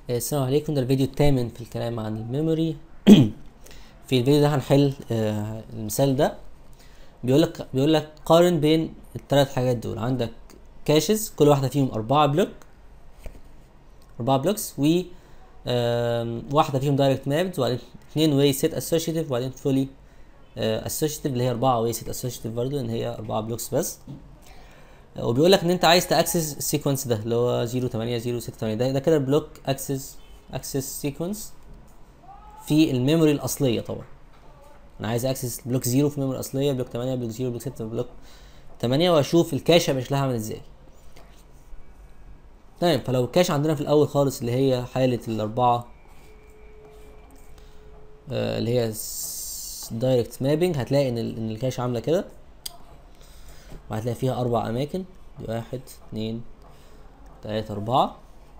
السلام عليكم ده الفيديو الثامن في الكلام عن الميموري في الفيديو ده هنحل آه، المثال ده بيقول لك بيقول لك قارن بين الثلاث حاجات دول عندك كاشز كل واحده فيهم أربعة بلوك أربعة بلوكس و آم، واحده فيهم دايركت مابد وبعدين اثنين واي سيت اسوشيتيف وبعدين فولي اسوشيتيف اللي هي أربعة واي سيت اسوشيتيف برضه ان هي أربعة بلوكس بس وبيقول لك ان انت عايز تاكسس السيكونس ده اللي هو 0 8 0 6 8 ده ده كده بلوك اكسس اكسس سيكونس في الميموري الاصليه طبعا انا عايز اكسس بلوك 0 في الميموري الاصليه بلوك 8 بلوك 0 بلوك 6 بلوك 8 واشوف الكاش هيبقى شكلها عامل ازاي تمام فلو الكاش عندنا في الاول خالص اللي هي حاله الاربعه آه اللي هي دايركت مابينج هتلاقي ان ال- ان الكاش عامله كده وهتلاقي فيها أربع أماكن دي واحد اتنين تلاتة أربعة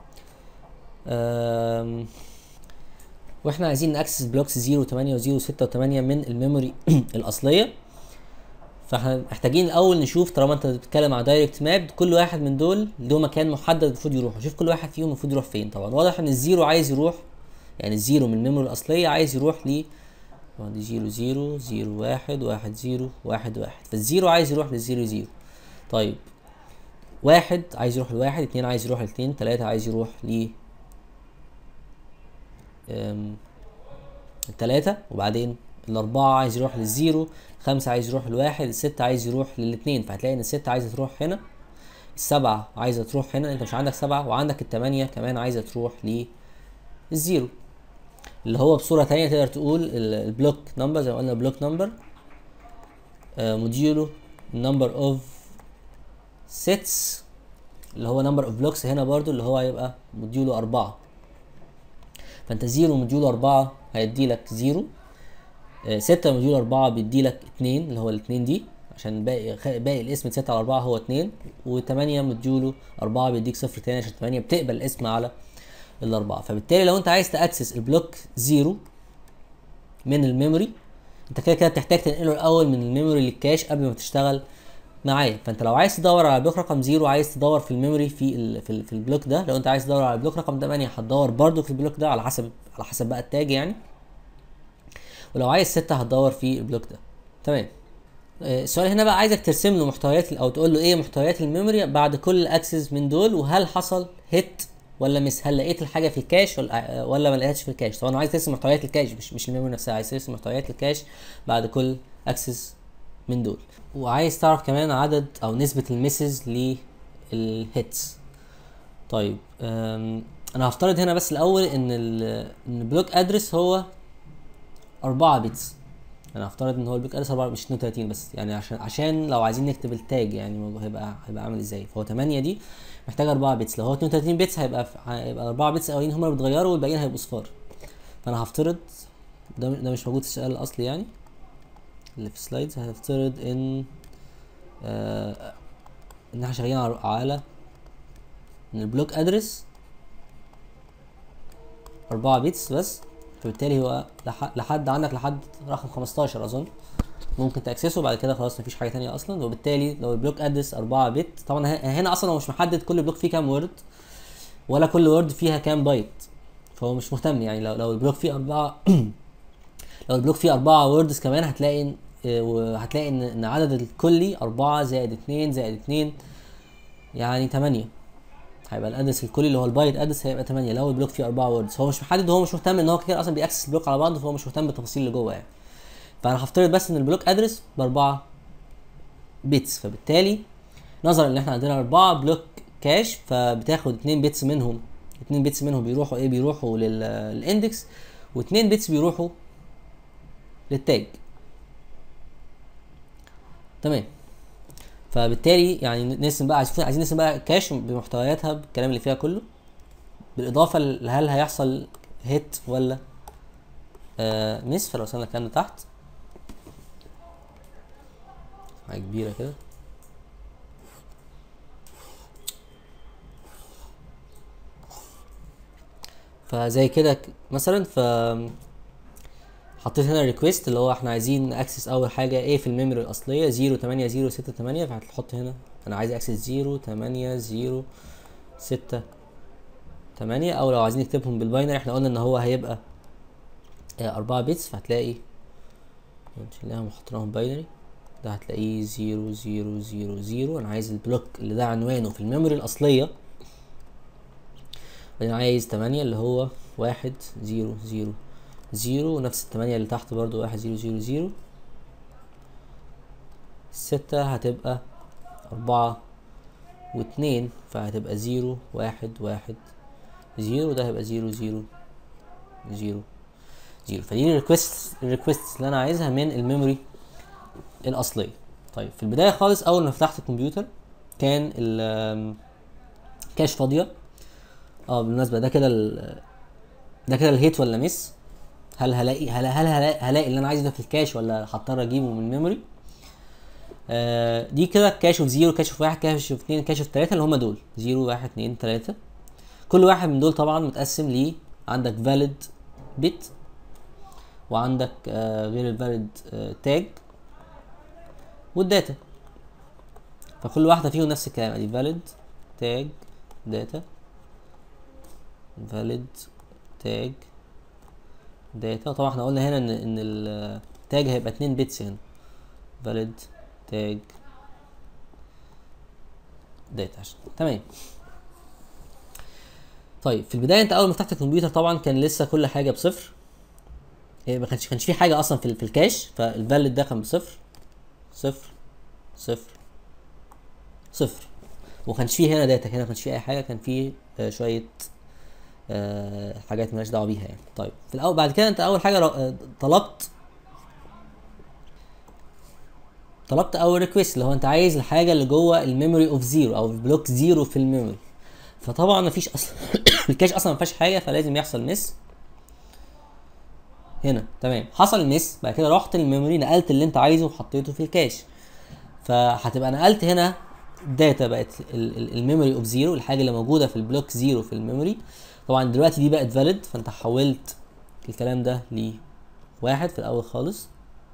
أم، واحنا عايزين نأكسس بلوكس زيرو تمانية وزيرو ستة وتمانية من الميموري الأصلية فاحنا محتاجين الأول نشوف طالما أنت بتتكلم على دايركت ماب كل واحد من دول له مكان محدد المفروض يروح شوف كل واحد فيهم المفروض يروح فين طبعا واضح إن الزيرو عايز يروح يعني الزيرو من الميموري الأصلية عايز يروح ل طبعا دي زيرو زيرو زيرو واحد واحد زيرو واحد واحد فالزيرو عايز يروح للزيرو زيرو طيب واحد عايز يروح لواحد اتنين عايز يروح لاتنين تلاتة عايز يروح ل أم، التلاتة وبعدين الأربعة عايز يروح للزيرو خمسة عايز يروح لواحد الستة عايز يروح للاتنين فهتلاقي إن الستة عايزة تروح هنا السبعة عايزة تروح هنا أنت مش عندك سبعة وعندك التمانية كمان عايزة تروح للزيرو اللي هو بصورة تانية تقدر تقول ال- البلوك نمبر زي ما قلنا بلوك نمبر موديولو نمبر اوف سيتس اللي هو نمبر اوف بلوكس هنا برضو اللي هو هيبقى موديولو أربعة فانت زيرو موديولو أربعة هيدي لك زيرو آه، ستة موديولو أربعة بيدي لك اتنين اللي هو الاتنين دي عشان باقي خ- باقي الاسم ستة على أربعة هو اتنين وتمانية موديولو أربعة بيديك صفر تاني عشان تمانية بتقبل الاسم على الأربعة فبالتالي لو أنت عايز تأكسس البلوك زيرو من الميموري أنت كده كده بتحتاج تنقله الأول من الميموري للكاش قبل ما تشتغل معايا فانت لو عايز تدور على بلوك رقم زيرو عايز تدور في الميموري في ال في, ال في البلوك ده لو انت عايز تدور على بلوك رقم 8 هتدور برضو في البلوك ده على حسب على حسب بقى التاج يعني ولو عايز ستة هتدور في البلوك ده تمام آه، السؤال هنا بقى عايزك ترسم له محتويات او تقول له ايه محتويات الميموري بعد كل اكسس من دول وهل حصل هيت ولا مس هل لقيت الحاجه في الكاش ولا آه، ولا ما لقيتهاش في الكاش طبعا عايز ترسم محتويات الكاش مش مش الميموري نفسها عايز ترسم محتويات الكاش بعد كل اكسس من دول وعايز تعرف كمان عدد او نسبة المسز للهيتس طيب أم، انا هفترض هنا بس الاول ان ال ان البلوك ادرس هو 4 بيتس انا هفترض ان هو البلوك ادرس 4 مش 32 بس يعني عشان عشان لو عايزين نكتب التاج يعني الموضوع هيبقى هيبقى عامل ازاي فهو 8 دي محتاجه 4 بيتس لو هو 32 بيتس هيبقى في- هيبقى 4 بيتس الاولين هم اللي بيتغيروا والباقيين هيبقوا صفار فانا هفترض ده ده مش موجود في السؤال الاصلي يعني اللي في السلايدز هنفترض ان آه ان احنا شغالين على على ان البلوك ادرس أربعة بيتس بس فبالتالي هو لح- لحد عندك لحد رقم 15 اظن ممكن تاكسسه بعد كده خلاص مفيش حاجه تانية اصلا وبالتالي لو البلوك ادرس 4 بيت طبعا ه- هنا اصلا هو مش محدد كل بلوك فيه كام وورد ولا كل وورد فيها كام بايت فهو مش مهتم يعني لو لو البلوك فيه أربعة لو البلوك فيه أربعة ووردز كمان هتلاقي إن- آه، وهتلاقي ان ان عدد الكلي أربعة زائد اتنين زائد اتنين يعني تمانية هيبقى الادرس الكلي اللي هو البايت ادرس هيبقى 8 لو البلوك فيه 4 ووردز هو مش محدد هو مش مهتم ان هو كده اصلا بيأكسس البلوك على بعضه فهو مش مهتم بالتفاصيل اللي جوه يعني فانا هفترض بس ان البلوك ادرس باربعة بيتس فبالتالي نظرا ان احنا عندنا اربعة بلوك كاش فبتاخد اتنين بيتس منهم اتنين بيتس منهم بيروحوا ايه بيروحوا لل- للاندكس واتنين بيتس بيروحوا للتاج تمام فبالتالي يعني نرسم بقى عايزين عايزين نرسم بقى كاش بمحتوياتها بالكلام اللي فيها كله بالاضافه لهل هيحصل هيت ولا آه مس فلو وصلنا الكلام ده تحت حاجه كبيره كده فزي كده ك- مثلا ف حطيت هنا ريكويست اللي هو احنا عايزين ناكسس اول حاجه ايه في الميموري الاصليه 0 8 0 6 8 فهتحط هنا انا عايز اكسس 0 8 0 6 8 او لو عايزين نكتبهم بالباينري احنا قلنا ان هو هيبقى 4 بيتس فهتلاقي نشيلها وحطيناهم باينري ده هتلاقيه 0 0 0 0 انا عايز البلوك اللي ده عنوانه في الميموري الاصليه بعدين عايز 8 اللي هو 1 0 0 0 ونفس التمانية اللي تحت برضو 1 0 0 0 الستة هتبقى أربعة واتنين فهتبقى زيرو واحد واحد زيرو ده هيبقى زيرو زيرو زيرو زيرو فدي الريكوست الريكوست اللي انا عايزها من الميموري الاصليه طيب في البدايه خالص اول ما فتحت الكمبيوتر كان الكاش فاضيه اه بالمناسبه ده كده ده كده الهيت ولا مس هل هلاقي هل هل هلاقي, هلاقي اللي انا عايزه ده في الكاش ولا هضطر اجيبه من الميموري آه دي كده كاش اوف زيرو كاش اوف واحد كاش اوف اتنين كاش اوف تلاته اللي هما دول زيرو واحد اتنين تلاته كل واحد من دول طبعا متقسم ل عندك valid bit وعندك آه غير الفاليد آه تاج والداتا فكل واحده فيهم نفس الكلام ادي valid تاج داتا valid تاج داتا طبعا احنا قلنا هنا ان ان التاج هيبقى 2 بيتس هنا valid تاج داتا عشان تمام طيب في البدايه انت اول ما فتحت الكمبيوتر طبعا كان لسه كل حاجه بصفر إيه ما كانش كانش في حاجه اصلا في, في الكاش فالفاليد ده كان بصفر صفر صفر صفر وما كانش فيه هنا داتا هنا ما كانش فيه اي حاجه كان فيه آه شويه آه حاجات مالهاش دعوه بيها يعني طيب في الاول بعد كده انت اول حاجه آه طلبت طلبت اول ريكويست اللي هو انت عايز الحاجه اللي جوه الميموري اوف زيرو او بلوك زيرو في الميموري فطبعا مفيش اصلا الكاش اصلا ما فيهاش حاجه فلازم يحصل مس هنا تمام حصل مس بعد كده رحت الميموري نقلت اللي انت عايزه وحطيته في الكاش فهتبقى نقلت هنا داتا بقت الميموري اوف زيرو الحاجه اللي موجوده في البلوك زيرو في الميموري طبعا دلوقتي دي بقت فاليد فانت حولت الكلام ده لواحد في الاول خالص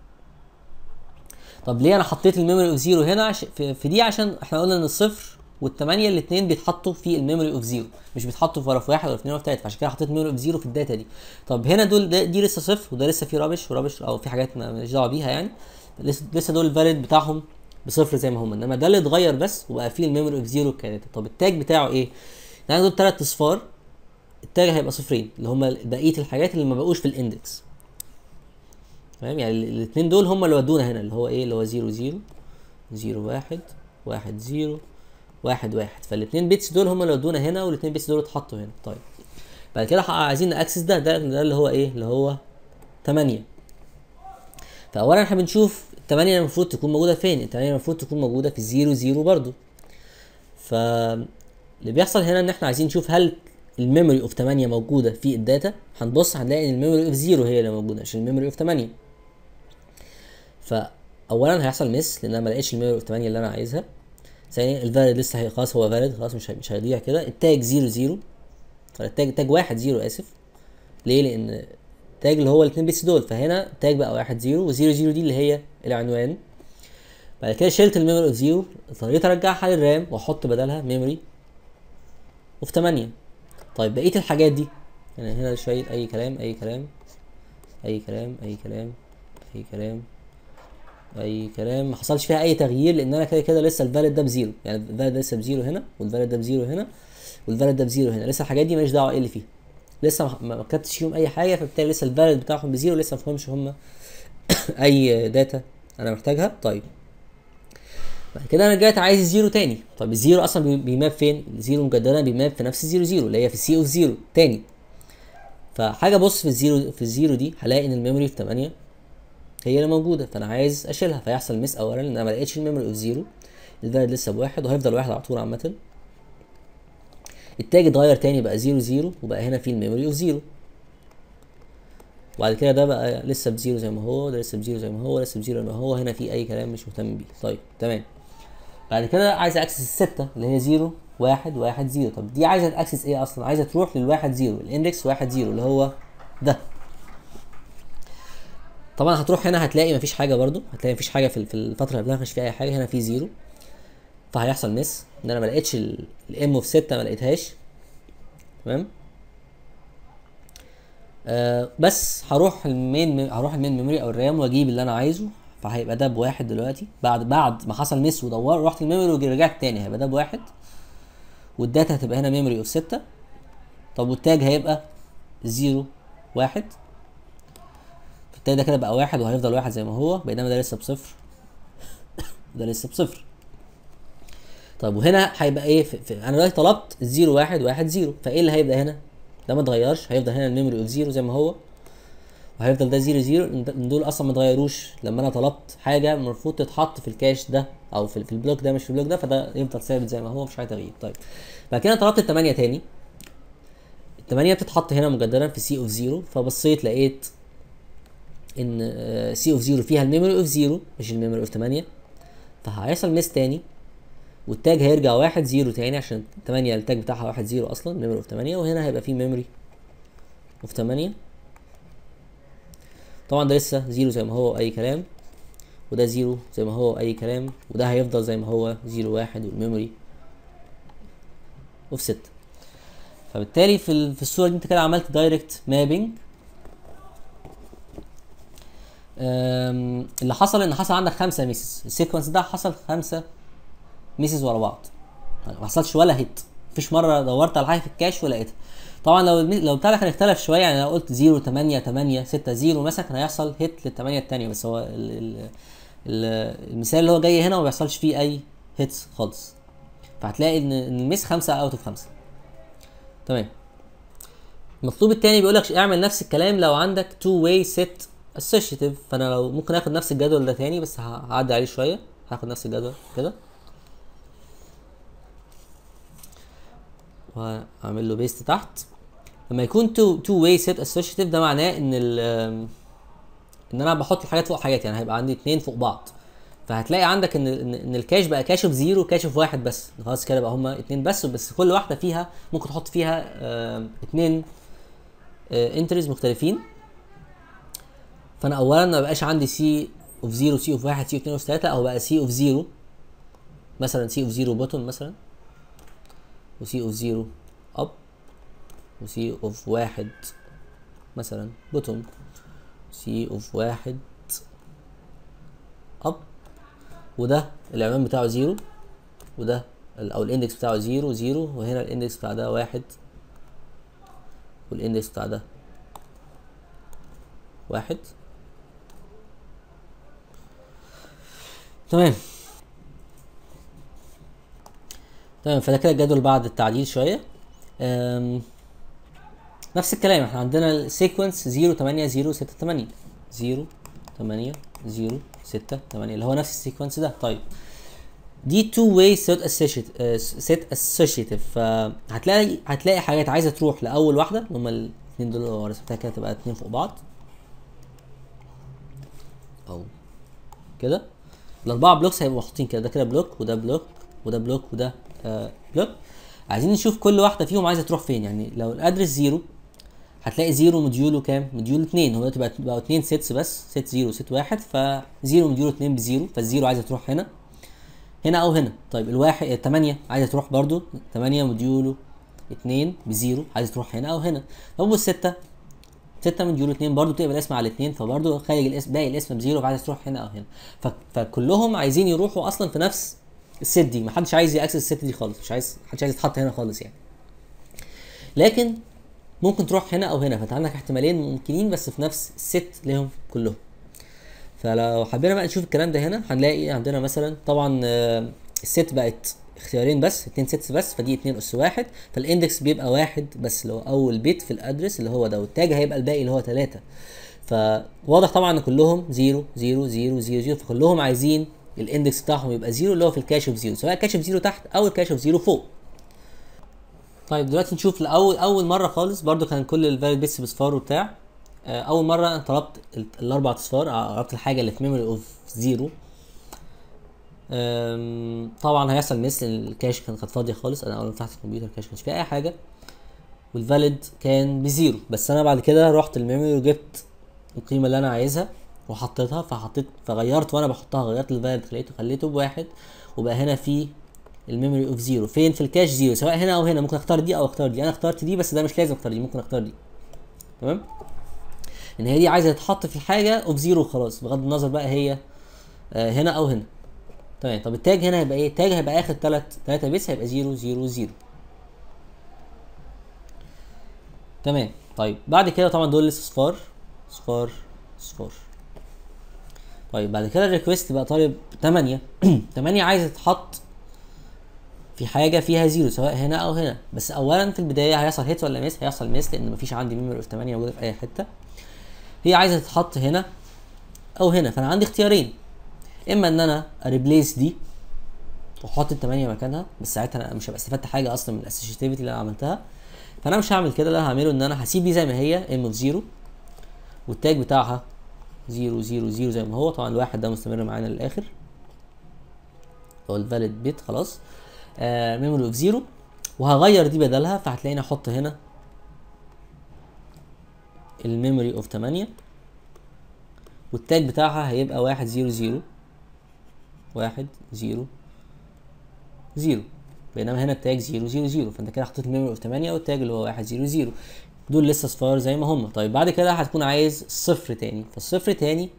طب ليه انا حطيت الميموري اوف زيرو هنا عش... في, في دي عشان احنا قلنا ان الصفر والثمانية الاثنين بيتحطوا في الميموري اوف زيرو مش بيتحطوا في في واحد ولا في اثنين ولا في ثلاثة فعشان كده حطيت ميموري اوف زيرو في الداتا دي طب هنا دول ده دي لسه صفر وده لسه فيه رابش ورابش او في حاجات ماليش دعوه بيها يعني لسه لسه دول الفاليد بتاعهم بصفر زي ما هم انما ده اللي اتغير بس وبقى فيه الميموري اوف زيرو كداتا طب التاج بتاعه ايه؟ يعني دول ثلاث اصفار التاج هيبقى صفرين اللي هم بقيه الحاجات اللي ما بقوش في الاندكس تمام يعني الاثنين دول هم اللي ودونا هنا اللي هو ايه اللي هو 0 0 0 1 1 0 1 1 فالاثنين بيتس دول هم اللي ودونا هنا والاثنين بيتس دول اتحطوا هنا طيب بعد كده عايزين ناكسس ده ده ده اللي هو ايه اللي هو 8 فاولا احنا بنشوف الثمانية المفروض تكون موجودة فين؟ الثمانية المفروض تكون موجودة في الزيرو زيرو برضو. ف اللي بيحصل هنا ان احنا عايزين نشوف هل الميموري اوف 8 موجودة في الداتا هنبص هنلاقي ان الميموري اوف زيرو هي اللي موجودة مش الميموري اوف 8 فاولا هيحصل مس لان انا ما لقيتش الميموري اوف 8 اللي انا عايزها ثانيا الفاليد لسه هي خلاص هو فاليد خلاص مش مش هيضيع كده التاج 0 0 التاج تاج 1 0 اسف ليه لان التاج اللي هو الاثنين بيتس دول فهنا التاج بقى 1 0 و 0 0 دي اللي هي العنوان بعد كده شلت الميموري اوف 0 اضطريت ارجعها للرام واحط بدلها ميموري اوف 8 طيب بقيه الحاجات دي يعني هنا شويه اي كلام اي كلام اي كلام اي كلام اي كلام اي كلام ما حصلش فيها اي تغيير لان انا كده كده لسه الفاليد ده بزيرو يعني الفاليد ده لسه بزيرو هنا والفاليد ده بزيرو هنا والفاليد ده بزيرو هنا لسه الحاجات دي ماليش دعوه ايه اللي فيها لسه ما كتبتش فيهم اي حاجه فبالتالي لسه الفاليد بتاعهم بزيرو لسه ما فهمش هم اي داتا انا محتاجها طيب بعد كده انا رجعت عايز الزيرو تاني طب الزيرو اصلا بيماب فين الزيرو مجددا بيماب في نفس الزيرو زيرو اللي هي في السي اوف زيرو تاني فحاجه بص في الزيرو في الزيرو دي هلاقي ان الميموري في 8 هي اللي موجوده فانا عايز اشيلها فيحصل مس اولا لان انا ما لقيتش الميموري اوف زيرو الفاليد لسه بواحد وهيفضل واحد على طول عامه التاج اتغير تاني بقى زيرو زيرو وبقى هنا في الميموري اوف زيرو وبعد كده ده بقى لسه بزيرو زي ما هو ده لسه بزيرو زي ما هو لسه بزيرو زي ما هو هنا في اي كلام مش مهتم بيه طيب تمام بعد كده عايز اكسس الستة اللي هي زيرو واحد واحد زيرو طب دي عايزه تاكسس ايه اصلا عايزه تروح للواحد زيرو الاندكس واحد زيرو اللي هو ده طبعا هتروح هنا هتلاقي مفيش حاجه برضو هتلاقي مفيش حاجه في في الفتره اللي قبلها مفيش فيها اي حاجه هنا في زيرو فهيحصل مس ان انا ما لقيتش الام اوف 6 ما لقيتهاش تمام آه بس هروح المين هروح المين ميموري او الرام واجيب اللي انا عايزه فهيبقى ده بواحد دلوقتي بعد بعد ما حصل مس ودور رحت الميموري ورجعت تاني هيبقى ده بواحد والداتا هتبقى هنا ميموري اوف ستة طب والتاج هيبقى زيرو واحد فالتاج ده كده بقى واحد وهيفضل واحد زي ما هو بينما ده لسه بصفر ده لسه بصفر طب وهنا هيبقى ايه في في انا دلوقتي طلبت زيرو واحد واحد زيرو فايه اللي هيبقى هنا؟ ده ما اتغيرش هيفضل هنا الميموري اوف زيرو زي ما هو وهيفضل ده زيرو زيرو لأن دول اصلا ما اتغيروش لما انا طلبت حاجه المفروض تتحط في الكاش ده او في, في البلوك ده مش في البلوك ده فده يفضل ثابت زي ما هو مفيش اي تغيير طيب بعد كده طلبت الثمانيه تاني الثمانيه بتتحط هنا مجددا في سي اوف زيرو فبصيت لقيت ان سي اوف زيرو فيها الميموري اوف زيرو مش الميموري اوف 8 فهيحصل ميس تاني والتاج هيرجع واحد زيرو تاني عشان 8 التاج بتاعها واحد زيرو اصلا ميموري اوف 8 وهنا هيبقى فيه ميموري اوف 8 طبعا ده لسه زيرو زي ما هو اي كلام وده زيرو زي ما هو اي كلام وده هيفضل زي ما هو زيرو واحد والميموري اوف ستة فبالتالي في ال- في الصوره دي انت كده عملت دايركت مابنج اللي حصل ان حصل عندك خمسه ميسز السيكونس ده حصل خمسه ميسز ورا بعض ما حصلش ولا هيت مفيش مره دورت على حاجه في الكاش ولقيتها طبعا لو المي... لو بتاع ده كان اختلف شويه يعني لو قلت 0 8 8 6 0 مثلا كان هيحصل هيت للثمانيه الثانيه بس هو ال... ال... ال... المثال اللي هو جاي هنا ما بيحصلش فيه اي هيتس خالص فهتلاقي ان ان الميس 5 اوت اوف 5 تمام المطلوب التاني بيقول لك اعمل نفس الكلام لو عندك تو واي سيت اسوشيتيف فانا لو ممكن اخد نفس الجدول ده تاني بس ه- هعدي عليه شويه هاخد نفس الجدول كده وهعمل له بيست تحت لما يكون تو تو واي سيت اسوشيتيف ده معناه ان ال ان انا بحط الحاجات فوق حاجات يعني هيبقى عندي اتنين فوق بعض فهتلاقي عندك ان ان إن الكاش بقى كاش اوف زيرو كاش اوف واحد بس خلاص كده بقى هما اتنين بس بس كل واحده فيها ممكن تحط فيها آم، اتنين انتريز مختلفين فانا اولا ما بقاش عندي سي اوف زيرو سي اوف واحد سي اوف اتنين اوف تلاته او بقى سي اوف زيرو مثلا سي اوف زيرو بوتون مثلا وسي اوف زيرو اب وسي اوف واحد مثلا بوتون سي اوف واحد اب وده العنوان بتاعه زيرو وده ال- او الاندكس بتاعه زيرو زيرو وهنا الاندكس بتاع ده واحد والاندكس بتاع ده واحد تمام تمام فده كده الجدول بعد التعديل شويه أم، نفس الكلام احنا عندنا السيكونس 0 8 0 6 8 0 8 0 6 8 اللي هو نفس السيكونس ده طيب دي تو واي سيت اسوشيتيف سيت اسوشيتيف فهتلاقي هتلاقي حاجات عايزه تروح لاول واحده اللي هم الاثنين دول لو رسمتها كده تبقى اتنين فوق بعض او كده الاربعه بلوكس هيبقوا محطوطين كده ده كده بلوك وده بلوك وده بلوك وده آه بلوك عايزين نشوف كل واحده فيهم عايزه تروح فين يعني لو الادرس زيرو هتلاقي زيرو موديوله كام؟ موديوله 2 هو دلوقتي بقى بقوا 2 سيتس بس سيت زيرو سيت واحد فزيرو موديوله 2 بزيرو فالزيرو عايزه تروح هنا هنا او هنا طيب الواحد الثمانية عايزه تروح برضو 8 موديوله 2 بزيرو عايزه تروح هنا او هنا طب والستة 6 موديوله 2 برضو بتقبل الاسم على الاثنين فبرضو خارج الاسم باقي الاسم بزيرو فعايزه تروح هنا او هنا ف... فكلهم عايزين يروحوا اصلا في نفس الست دي محدش عايز ياكسس الست دي خالص مش عايز محدش عايز يتحط هنا خالص يعني لكن ممكن تروح هنا او هنا فانت عندك احتمالين ممكنين بس في نفس الست ليهم كلهم فلو حبينا بقى نشوف الكلام ده هنا هنلاقي عندنا مثلا طبعا آه، الست بقت اختيارين بس اتنين سيتس بس فدي اتنين اس واحد فالاندكس بيبقى واحد بس اللي هو اول بيت في الادرس اللي هو ده والتاج هيبقى الباقي اللي هو تلاتة فواضح طبعا ان كلهم زيرو زيرو زيرو زيرو زيرو فكلهم عايزين الاندكس بتاعهم يبقى زيرو اللي هو في الكاش اوف زيرو سواء الكاش اوف زيرو تحت او الكاش اوف زيرو فوق طيب دلوقتي نشوف لاول اول مره خالص برضو كان كل الفاليد بيتس بصفار وبتاع آه، اول مره انا طلبت ال- الاربع اصفار عرفت الحاجه اللي في ميموري اوف زيرو أم، طبعا هيحصل مثل الكاش كان كانت فاضيه خالص انا اول ما فتحت الكمبيوتر الكاش كانش فيه اي حاجه والفاليد كان بزيرو بس انا بعد كده رحت الميموري وجبت القيمه اللي انا عايزها وحطيتها فحطيت فغيرت وانا بحطها غيرت الفاليد خليته خليته بواحد وبقى هنا في الميموري اوف زيرو فين في الكاش زيرو سواء هنا او هنا ممكن اختار دي او اختار دي انا اخترت دي بس ده مش لازم اختار دي ممكن اختار دي تمام ان هي دي عايزه تتحط في حاجه اوف زيرو خلاص بغض النظر بقى هي آه هنا او هنا تمام طب التاج هنا هيبقى ايه التاج هيبقى اخر ثلاث ثلاثه بيتس هيبقى 0 0 0 تمام طيب بعد كده طبعا دول لسه صفار صفار صفار طيب بعد كده الريكوست بقى طالب 8 8 عايزه تتحط في حاجه فيها زيرو سواء هنا او هنا بس اولا في البدايه هيحصل هيت ولا ميس هيحصل ميس لان مفيش عندي ميموري اوف 8 موجوده في اي حته هي عايزه تتحط هنا او هنا فانا عندي اختيارين اما ان انا اريبليس دي واحط الثمانية مكانها بس ساعتها انا مش هبقى استفدت حاجه اصلا من الاسوشيتيفيتي اللي انا عملتها فانا مش هعمل كده اللي انا هعمله ان انا هسيب دي زي ما هي ام اوف زيرو والتاج بتاعها زيرو زيرو زيرو زي ما هو طبعا الواحد ده مستمر معانا للاخر هو الفاليد بيت خلاص ميموري اوف زيرو وهغير دي بدلها فهتلاقيني احط هنا الميموري اوف 8 والتاج بتاعها هيبقى واحد زيرو زيرو واحد زيرو زيرو بينما هنا التاج زيرو زيرو زيرو فانت كده حطيت الميموري اوف 8 والتاج اللي هو واحد زيرو زيرو دول لسه صفار زي ما هم طيب بعد كده هتكون عايز صفر تاني فالصفر تاني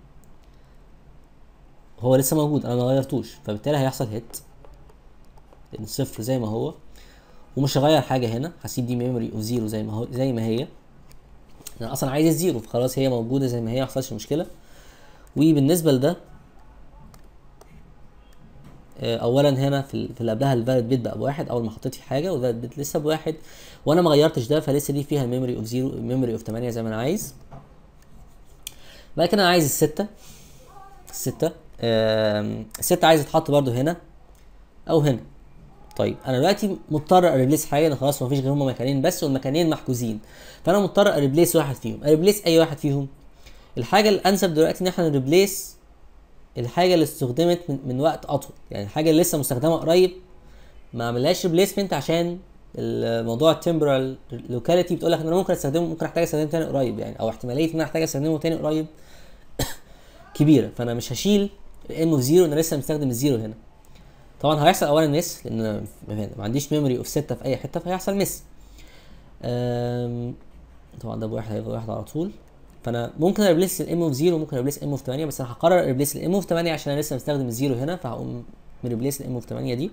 هو لسه موجود انا ما غيرتوش فبالتالي هيحصل هيت لان الصفر زي ما هو ومش هغير حاجه هنا هسيب دي ميموري اوف زيرو زي ما هو زي ما هي انا اصلا عايز الزيرو فخلاص هي موجوده زي ما هي محصلش مشكله وبالنسبه لده اولا هنا في في اللي قبلها الفاليد بيت بقى بواحد اول ما حطيت فيه حاجه والفاليد بيت لسه بواحد وانا ما غيرتش ده فلسه دي فيها الميموري اوف زيرو الميموري اوف 8 زي ما انا عايز بعد كده انا عايز الستة الستة الستة عايز تتحط برده هنا او هنا طيب انا دلوقتي مضطر اريبليس حاجه انا خلاص ما فيش غير هما مكانين بس والمكانين محجوزين فانا مضطر اريبليس واحد فيهم اريبليس اي واحد فيهم الحاجه الانسب دلوقتي ان احنا نريبليس الحاجه اللي استخدمت من, من وقت اطول يعني الحاجه اللي لسه مستخدمه قريب ما عملهاش ريبليسمنت عشان الموضوع التمبرال لوكاليتي بتقول لك ان انا ممكن استخدمه ممكن احتاج استخدمه تاني قريب يعني او احتماليه ان انا احتاج استخدمه تاني قريب كبيره فانا مش هشيل الام اوف زيرو انا لسه مستخدم الزيرو هنا طبعا هيحصل اولا مس لان ما عنديش ميموري اوف 6 في اي حته فهيحصل مس طبعا ده بواحد هيبقى واحد على طول فانا ممكن اريبليس الام اوف 0 ممكن اريبليس ام اوف 8 بس انا هقرر اريبليس الام اوف 8 عشان انا لسه مستخدم الزيرو هنا فهقوم مريبليس الام اوف 8 دي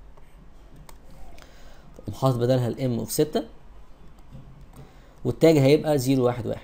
اقوم حاطط بدلها الام اوف 6 والتاج هيبقى 0 1 1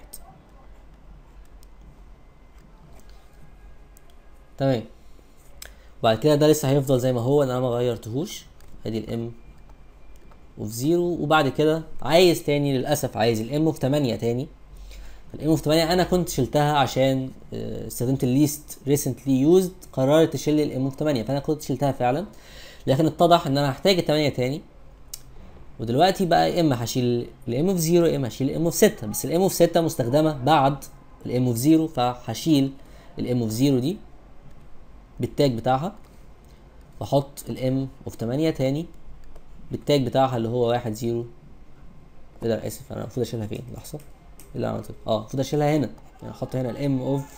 تمام وبعد كده ده لسه هيفضل زي ما هو انا ما غيرتهوش ادي الام اوف 0 وبعد كده عايز تاني للاسف عايز الام اوف 8 تاني الام اوف 8 انا كنت شلتها عشان استخدمت الليست ريسنتلي يوزد قررت تشيل الام اوف 8 فانا كنت شلتها فعلا لكن اتضح ان انا هحتاج ال 8 تاني ودلوقتي بقى يا اما هشيل الام اوف 0 يا اما هشيل الام اوف 6 بس الام اوف 6 مستخدمه بعد الام اوف 0 فهشيل الام اوف 0 دي بالتاج بتاعها واحط الام اوف 8 تاني بالتاج بتاعها اللي هو 1 0 ايه ده اسف انا المفروض اشيلها فين لحظه ايه اللي عملته اه المفروض اشيلها هنا يعني احط هنا الام اوف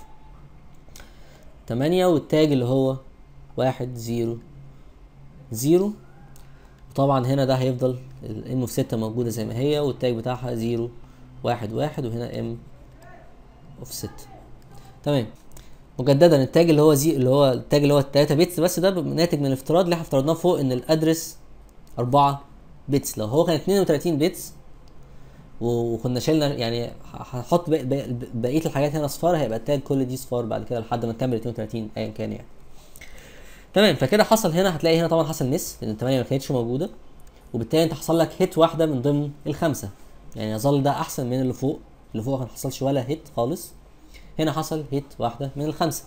8 والتاج اللي هو 1 0 0 وطبعا هنا ده هيفضل الام اوف 6 موجوده زي ما هي والتاج بتاعها 0 1 1 وهنا ام اوف 6 تمام مجددا التاج اللي هو زي اللي هو التاج اللي هو 3 بيتس بس ده ناتج من الافتراض اللي احنا افترضناه فوق ان الادرس 4 بيتس لو هو كان 32 بيتس وكنا شلنا يعني هحط بقيه الحاجات هنا صفار هيبقى التاج كل دي صفار بعد كده لحد ما نكمل 32 ايا كان يعني تمام فكده حصل هنا هتلاقي هنا طبعا حصل نس لان الثمانيه ما كانتش موجوده وبالتالي انت حصل لك هيت واحده من ضمن الخمسه يعني يظل ده احسن من اللي فوق اللي فوق ما حصلش ولا هيت خالص هنا حصل هيت واحده من الخمسه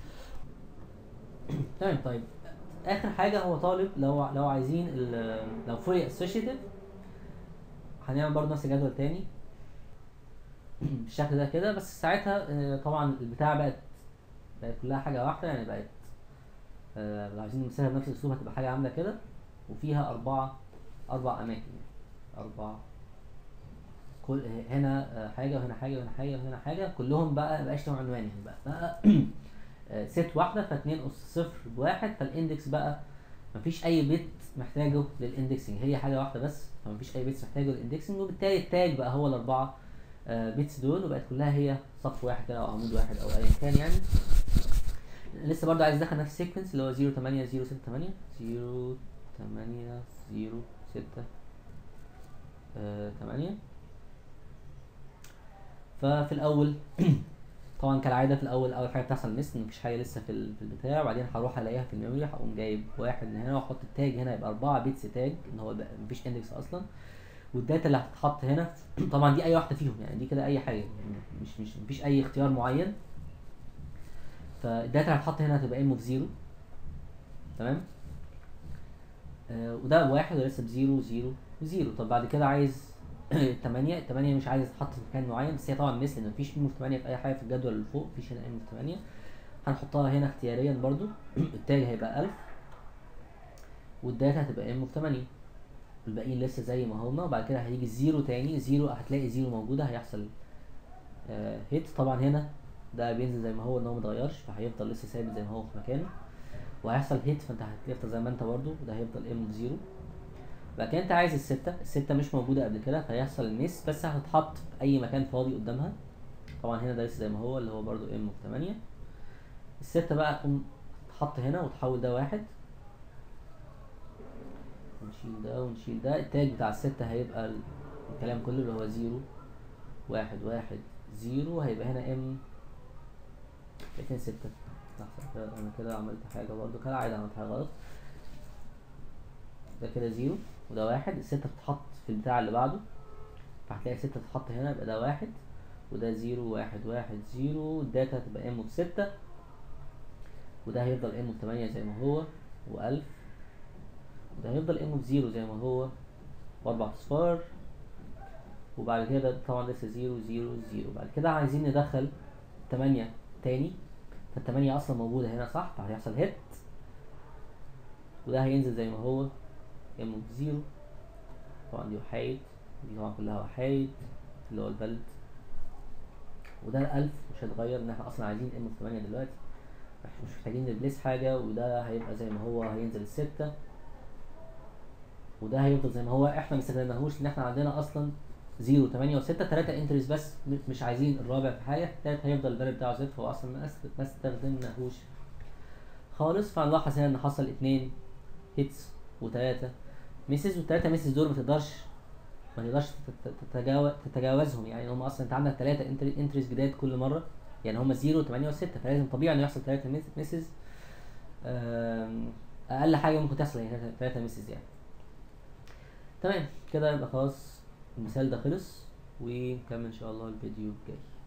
تمام طيب اخر حاجه هو طالب لو لو عايزين لو فولي اسوشيتيف هنعمل برضه نفس الجدول تاني بالشكل ده كده بس ساعتها طبعا البتاع بقت بقت كلها حاجه واحده يعني بقت لو عايزين نمثلها بنفس الاسلوب هتبقى حاجه عامله كده وفيها اربعه اربع اماكن اربع كل هنا حاجه وهنا حاجه وهنا حاجه وهنا حاجه كلهم بقى مبقاش لهم عنوان يعني بقى, بقى ست واحده فاتنين اس صفر بواحد فالاندكس بقى مفيش اي بيت محتاجه للاندكسنج هي حاجه واحده بس فمفيش اي بيتس محتاجه للاندكسنج وبالتالي التاج بقى هو الاربعه آه بيتس دول وبقت كلها هي صف واحد كده او عمود واحد او ايا كان يعني لسه برضه عايز ادخل نفس السيكونس اللي هو 0 8 0 6 8 0 8 0 6 8 ففي الاول طبعا كالعاده في الاول اول حاجه بتحصل مس ان مفيش حاجه لسه في ال- في البتاع وبعدين هروح الاقيها في الميموري هقوم جايب واحد من هنا واحط التاج هنا يبقى 4 بيتس تاج ان هو بقى مفيش اندكس اصلا والداتا اللي هتتحط هنا طبعا دي اي واحده فيهم يعني دي كده اي حاجه مش مش مفيش اي اختيار معين فالداتا اللي هتتحط هنا هتبقى ام اوف زيرو تمام آه وده بواحد ولسه بزيرو زيرو وزيرو طب بعد كده عايز التمانية التمانية مش عايز تتحط في مكان معين بس هي طبعا مثل ان مفيش ام اوف تمانية في اي حاجة في الجدول اللي فوق مفيش هنا ام اوف تمانية هنحطها هنا اختياريا برضو التاج هيبقى ألف والداتا هتبقى ام اوف تمانية الباقيين لسه زي ما هما وبعد كده هيجي الزيرو تاني زيرو هتلاقي زيرو موجودة هيحصل آه هيت طبعا هنا ده بينزل زي ما هو ان هو متغيرش فهيفضل لسه ثابت زي ما هو في مكانه وهيحصل هيت فانت هتفضل زي ما انت برضو وده هيفضل ام اوف زيرو بعد كده انت عايز الستة الستة مش موجودة قبل كده فهيحصل الميس بس هتتحط في أي مكان فاضي قدامها طبعا هنا ده لسه زي ما هو اللي هو برضو ام اوف تمانية الستة بقى تقوم تتحط هنا وتحول ده واحد ونشيل ده ونشيل ده التاج بتاع الستة هيبقى ال- الكلام كله اللي هو زيرو واحد واحد زيرو هيبقى هنا ام اتنين ستة لحظة كده انا كده عملت حاجة برضو كالعادة عملت حاجة غلط ده كده زيرو وده واحد الستة بتتحط في البتاع اللي بعده فهتلاقي ستة تتحط هنا يبقى ده واحد وده زيرو واحد واحد زيرو الداتا هتبقى ام اوف ستة وده هيفضل ام اوف تمانية زي ما هو وألف وده هيفضل ام اوف زيرو زي ما هو وأربع أصفار وبعد كده طبعا لسه زيرو زيرو زيرو بعد كده عايزين ندخل تمانية تاني فالتمانية أصلا موجودة هنا صح فهيحصل هيت وده هينزل زي ما هو ام اوف زيرو طبعا دي وحايد دي طبعا كلها وحايد اللي هو البلد وده الألف مش هيتغير ان احنا اصلا عايزين ام اوف تمانية دلوقتي احنا مش محتاجين نبليس حاجة وده هيبقى زي ما هو هينزل الستة وده هيفضل زي ما هو احنا مستخدمناهوش ان احنا عندنا اصلا زيرو تمانية وستة تلاتة انتريز بس م- مش عايزين الرابع في حاجة التالت هيفضل الفاليو بتاعه صفر هو اصلا ما است- ما استخدمناهوش خالص فهنلاحظ هنا ان حصل اتنين هيتس وتلاتة ميسز والتلاتة ميسز دول ما تقدرش ما تقدرش تت- تتجاوز تتجاوزهم يعني هم اصلا انت عندك تلاتة انتري انتريز جداد كل مرة يعني هم زيرو تمانية وستة فلازم طبيعي انه يحصل تلاتة ميس- ميسز آم، اقل حاجة ممكن تحصل يعني تلاتة- تلاتة ميسز يعني تمام كده يبقى خلاص المثال ده خلص ونكمل ان شاء الله الفيديو الجاي